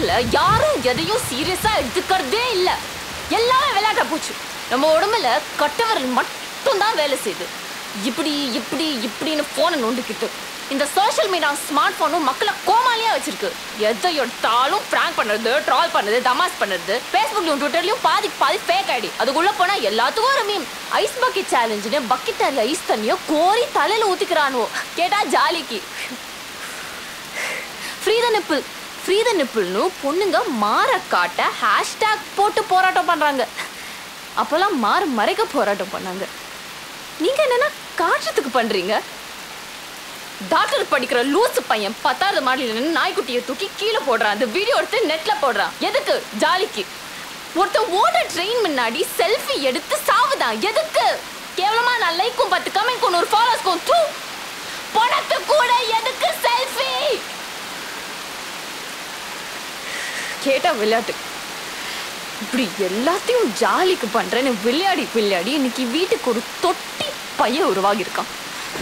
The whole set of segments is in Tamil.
காலத்துல யாரும் எதையும் சீரியஸா எடுத்துக்கிறதே இல்ல எல்லாமே விளையாட்ட போச்சு நம்ம உடம்புல கட்டவரல் மட்டும் தான் வேலை செய்யுது இப்படி இப்படி இப்படின்னு போனை நோண்டிக்கிட்டு இந்த சோஷியல் மீடியா ஸ்மார்ட் போனும் மக்களை கோமாலியா வச்சிருக்கு எதை எடுத்தாலும் பிராங்க் பண்றது ட்ரால் பண்றது தமாஸ் பண்றது ஃபேஸ்புக்லயும் ட்விட்டர்லயும் பாதி பாதி ஃபேக் ஐடி அதுக்குள்ள போனா எல்லாத்துக்கும் ஒரு மீம் ஐஸ் பக்கெட் சேலஞ்சுன்னு பக்கெட் தண்ணில ஐஸ் தண்ணியோ கோரி தலையில ஊத்திக்கிறானுவோ கேட்டா ஜாலிக்கு free the nipple free the நிப்பிள்னு பொண்ணுங்க மாற காட்ட ஹேஷ்டேக் போட்டு போராட்டம் பண்றாங்க அப்பெல்லாம் மாறு மறைக்க போராட்டம் பண்ணாங்க நீங்க என்னன்னா காட்டுறதுக்கு பண்றீங்க டாக்டர் படிக்கிற லூசு பையன் பத்தாவது மாடியில் நின்று நாய்க்குட்டியை தூக்கி கீழே போடுறான் அந்த வீடியோ எடுத்து நெட்ல போடுறான் எதுக்கு ஜாலிக்கு ஒருத்தன் ஓட ட்ரெயின் முன்னாடி செல்ஃபி எடுத்து சாவுதான் எதுக்கு கேவலமா நான் லைக்கும் பத்து கமெண்ட்க்கும் ஒரு ஃபாலோஸ்க்கும் தூ பணத்து கூட எதுக்கு செல்ஃபி கேட்டா விளையாட்டு இப்படி எல்லாத்தையும் ஜாலிக்கு பண்றேன்னு விளையாடி விளையாடி இன்னைக்கு வீட்டுக்கு ஒரு தொட்டி பையன் உருவாகி இருக்கான்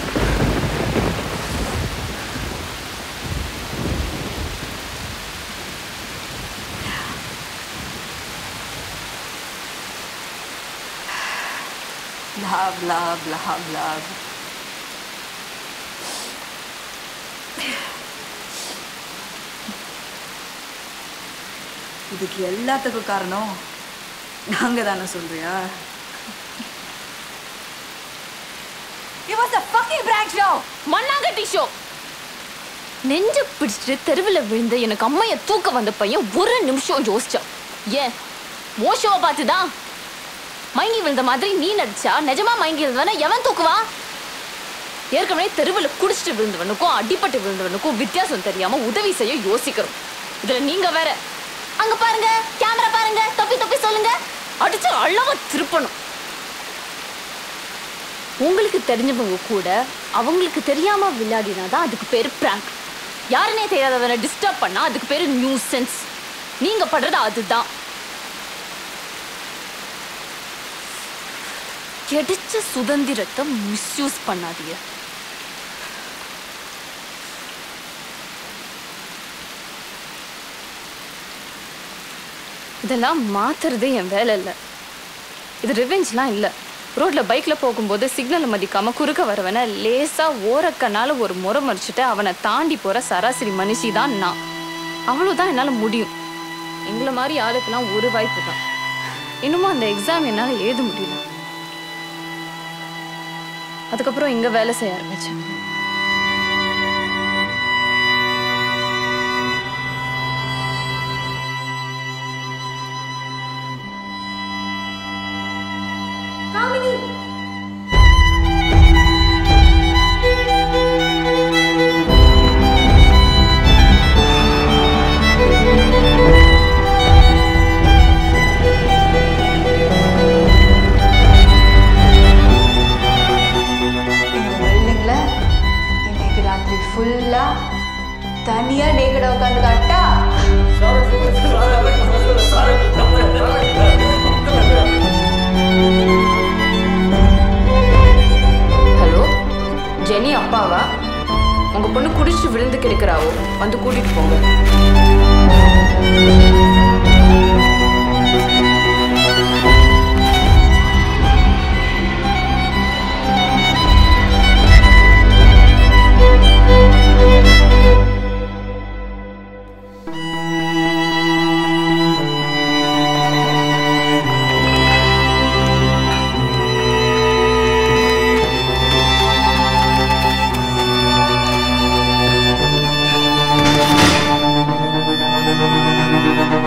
blah blah blah blah இதுக்கு எல்லாத்துக்கும் காரணம் நாங்க தானே சொல்றியா It was a fucking prank show! மண்ணாங்கட்டி ஷோ நெஞ்ச பிடிச்சிட்டு தெருவில் விழுந்த எனக்கு அம்மைய தூக்க வந்த பையன் ஒரு நிமிஷம் யோசிச்சான் ஏன் ஓ ஷோவை பார்த்துதான் மயங்கி விழுந்த மாதிரி நீ நடிச்சா நிஜமா மயங்கி விழுந்தவன எவன் தூக்குவா ஏற்கனவே தெருவில் குடிச்சிட்டு விழுந்தவனுக்கும் அடிபட்டு விழுந்தவனுக்கும் வித்தியாசம் தெரியாம உதவி செய்ய யோசிக்கிறோம் இதுல நீங்க வேற அங்க பாருங்க கேமரா பாருங்க தப்பி தப்பி சொல்லுங்க அடிச்சு அளவா திருப்பணும் உங்களுக்கு தெரிஞ்சவங்க கூட அவங்களுக்கு தெரியாம விளையாடினாதான் அதுக்கு பேரு பிராங்க் யாருனே தெரியாதவனை டிஸ்டர்ப் பண்ணா அதுக்கு பேரு நியூசென்ஸ் நீங்க படுறது அதுதான் கிடைச்ச சுதந்திரத்தை மிஸ்யூஸ் பண்ணாதீங்க இதெல்லாம் மாத்துறது என் வேலை இல்லை இது ரிவெஞ்ச்லாம் இல்லை ரோட்ல பைக்ல போகும்போது சிக்னலை மதிக்காம குறுக்க வரவன லேசா ஓரக்கனால ஒரு முறை மறிச்சுட்டு அவனை தாண்டி போற சராசரி மனுஷி தான் நான் அவ்வளவுதான் என்னால முடியும் எங்களை மாதிரி ஆளுக்கெல்லாம் ஒரு வாய்ப்பு தான் இன்னமும் அந்த எக்ஸாம் என்னால எழுத முடியல அதுக்கப்புறம் இங்க வேலை செய்ய ஆரம்பிச்சேன் இந்த பில்டிங்ல இன்னைக்கு ராத்திரி ஃபுல்லா தனியா நேக்கட உட்காந்து காட்டா ஹலோ ஜெனி அப்பாவா உங்க பொண்ணு குடிச்சு விழுந்து கிடக்குறாவோ வந்து கூட்டிட்டு போங்க Thank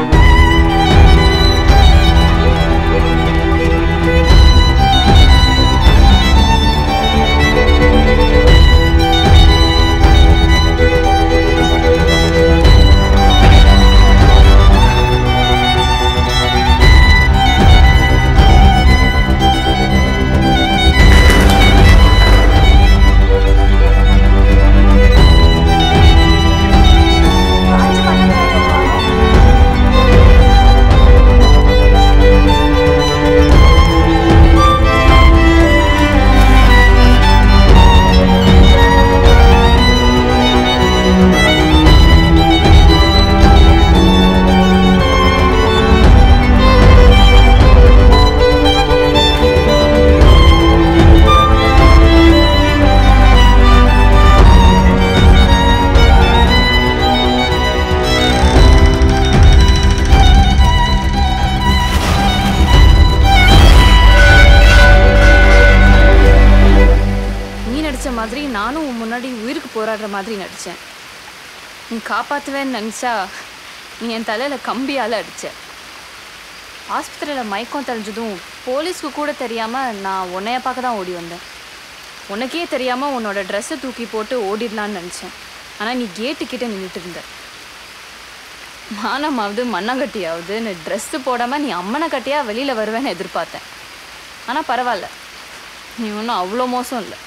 முன்னாடி உயிருக்கு போராடுற மாதிரி நடித்தேன் நீ காப்பாற்றுவேன்னு நினச்சா நீ என் தலையில் கம்பியால் அடிச்ச ஆஸ்பத்திரியில் மயக்கம் தெளிஞ்சதும் போலீஸ்க்கு கூட தெரியாமல் நான் உன்னைய பார்க்க தான் ஓடி வந்தேன் உனக்கே தெரியாமல் உன்னோட ட்ரெஸ்ஸை தூக்கி போட்டு ஓடிடலான்னு நினச்சேன் ஆனால் நீ கேட்டுக்கிட்ட நின்றுட்டு இருந்த மானமாவது மண்ணாங்கட்டியாவதுன்னு ட்ரெஸ்ஸு போடாமல் நீ அம்மனை கட்டியா வெளியில் வருவேன்னு எதிர்பார்த்தேன் ஆனால் பரவாயில்ல நீ ஒன்றும் அவ்வளோ மோசம் இல்லை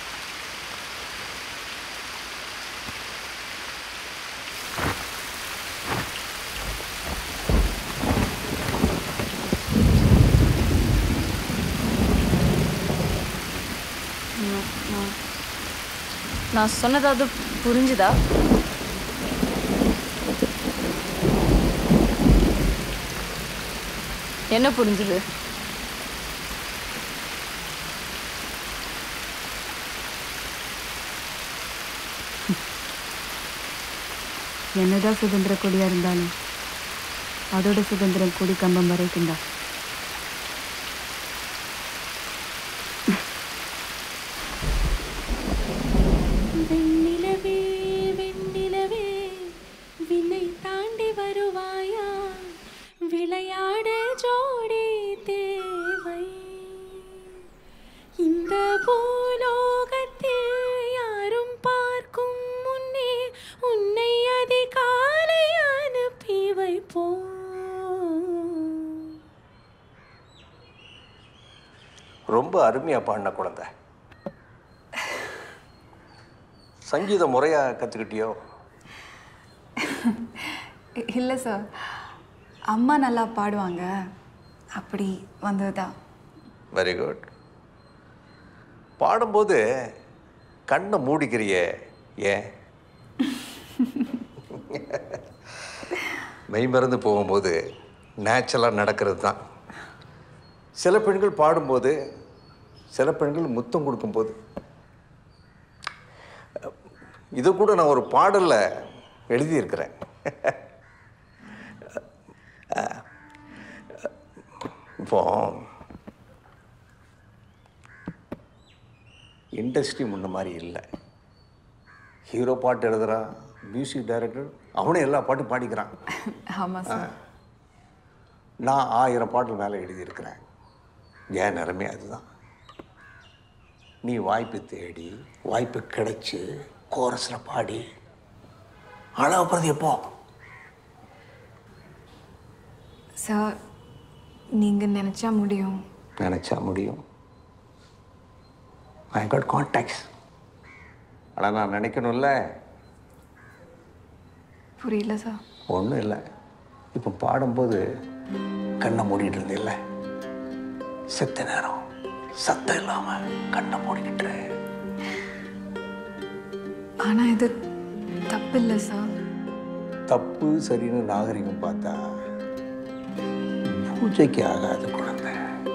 நான்- நான்- நான் சொன்னதாவது புரிஞ்சுதா என்ன புரிஞ்சுது என்னதான் சுதந்திர கொடியா இருந்தாலும் அதோட சுதந்திரம் கொடி கம்பம் வரைக்கும் தான் வெண்ணிலவே வெண்ணிலவே விண்ணை தாண்டி வருவாயா விளையாட ஜோடி தேவை இந்த பூலோகத்தில் யாரும் பார்க்கும் முன்னே உன்னை அதிகாலை அனுப்பி வைப்போம் ரொம்ப அருமையாக பாடின குழந்தை சங்கீதம் முறையாக கற்றுக்கிட்டியோ இல்லை சார் அம்மா நல்லா பாடுவாங்க அப்படி வந்ததுதான் வெரி குட் பாடும்போது கண்ணை மூடிக்கிறியே ஏன் மெய்மறந்து போகும்போது நேச்சுரலாக நடக்கிறது தான் சில பெண்கள் பாடும்போது சில பெண்கள் முத்தம் கொடுக்கும்போது இது கூட நான் ஒரு பாடலில் எழுதியிருக்கிறேன் இப்போ இண்டஸ்ட்ரி முன்ன மாதிரி இல்லை ஹீரோ பாட்டு எழுதுறான் மியூசிக் டைரக்டர் அவனே எல்லா பாட்டும் பாடிக்கிறான் ஆமாம் சார் நான் ஆயிரம் பாட்டு மேலே எழுதியிருக்கிறேன் என் நிலைமை அதுதான் நீ வாய்ப்பு தேடி வாய்ப்பு கிடைச்சி கோரஸில் பாடி அழகப்படுறது எப்போ சார் நீங்கள் நினச்சா முடியும் நினச்சா முடியும் ஐ காட் கான்டாக்ட்ஸ் ஆனால் நான் நினைக்கணும்ல புரியல சார் ஒன்றும் இல்லை இப்போ பாடும்போது கண்ணை மூடிட்டு இருந்தில்ல செத்த நேரம் சத்தம் இல்லாமல் கண்ணை மூடிக்கிட்டு ஆனால் இது தப்பில்லை சார் தப்பு சரின்னு நாகரிகம் பார்த்தா பூஜைக்கு ஆகாது குழந்தை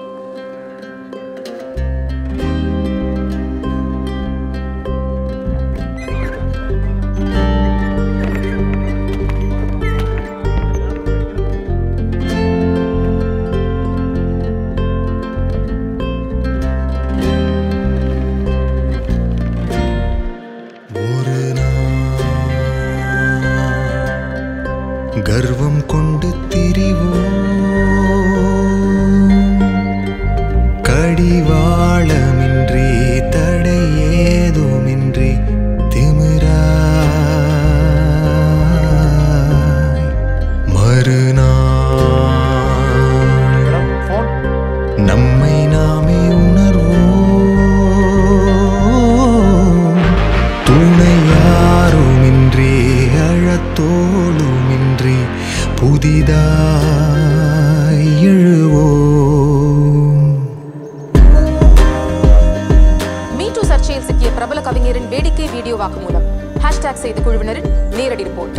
ஒரு நாள் கர்வம் கொண்டு திரிவோம் கடிவாளமின்றி தடை ஏதுமின்றி திமிராய் மறுநாள் நம்மை நாமே உணர்வோம் துணை யாருமின்றி அழத்தோளுமின்றி புதிதாய் எழுவோம் மீட்டு சர்ச்சையில் சிக்கிய பிரபல கவிஞரின் வேடிக்கை வீடியோ வாக்குமூலம் ஹேஷ்டேக் செய்த குழுவினரின் நேரடி ரிப்போர்ட்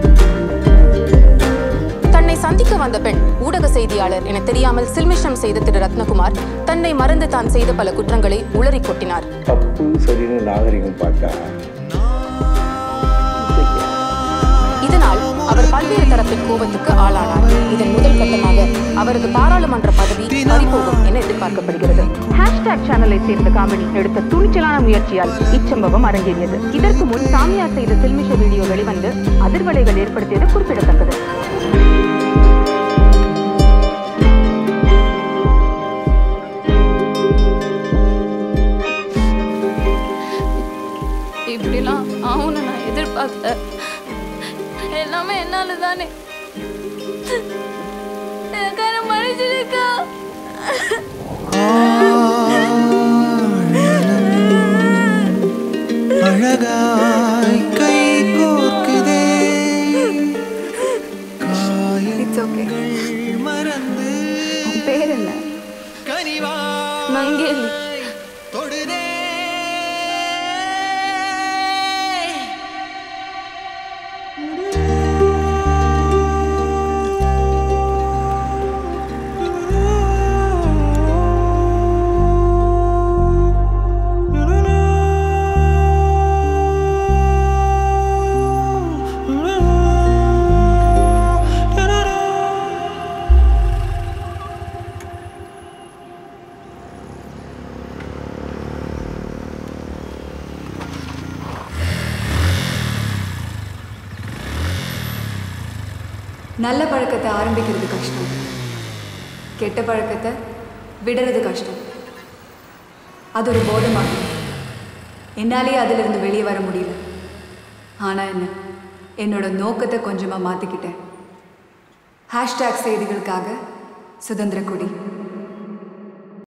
தன்னை சந்திக்க வந்த பெண் ஊடக செய்தியாளர் என தெரியாமல் சில்மிஷம் செய்த திரு ரத்னகுமார் தன்னை மறந்து தான் செய்த பல குற்றங்களை உளறி கொட்டினார் தப்பு சரின்னு நாகரிகம் பார்த்தா இதனால் அவர் பல்வேறு தரப்பின் கோபத்துக்கு ஆளானார் இதன் முதல் கட்டமாக அவரது பாராளுமன்ற பதவி பறிபோகும் என என எதிர்பார்க்கப்படுகிறது ஹேஷ்டேக் சேனலை சேர்ந்த காமெடி எடுத்த துணிச்சலான முயற்சியால் இச்சம்பவம் அரங்கேறியது இதற்கு முன் சாமியார் செய்த சில்மிஷ வீடியோ வெளிவந்து அதிர்வலைகள் ஏற்படுத்தியது குறிப்பிடத்தக்கது இப்படிலாம் ஆகும்னு நான் எதிர்பார்க்கல எல்லாமே என்னால தானே எனக்கான மனுஷனுக்கா அழகாய் கை கோர்க்குதே இட்ஸ் ஓகே காயங்கள் மறந்து பேர் என்ன கனிவா மங்கேலி தொடுதே நல்ல பழக்கத்தை ஆரம்பிக்கிறது கஷ்டம் கெட்ட பழக்கத்தை விடுறது கஷ்டம் அது ஒரு போதமாகும் என்னாலே அதிலிருந்து வெளியே வர முடியல ஆனால் என்ன என்னோட நோக்கத்தை கொஞ்சமாக மாற்றிக்கிட்டேன் ஹேஷ்டேக் செய்திகளுக்காக சுதந்திர கொடி